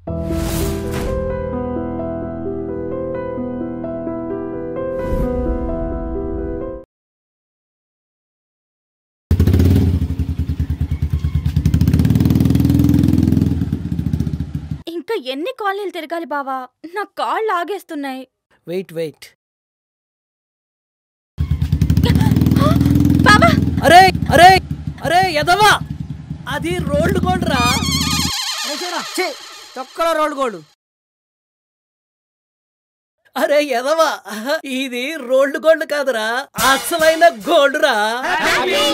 ఇంకా ఎన్ని కాలనీలు తిరగాలి బావా నా కాళ్ళు ఆగేస్తున్నాయి వెయిట్ వెయిట్ బావా అరే అరే అరే ఎదవా అది రోల్డ్ గోల్డ్ రా అరే చూడరా, ఛీ, తొక్కలో రోల్డ్ గోల్డ్ అరే ఎదవా ఇది రోల్డ్ గోల్డ్ కాదురా అసలైన గోల్డ్ రా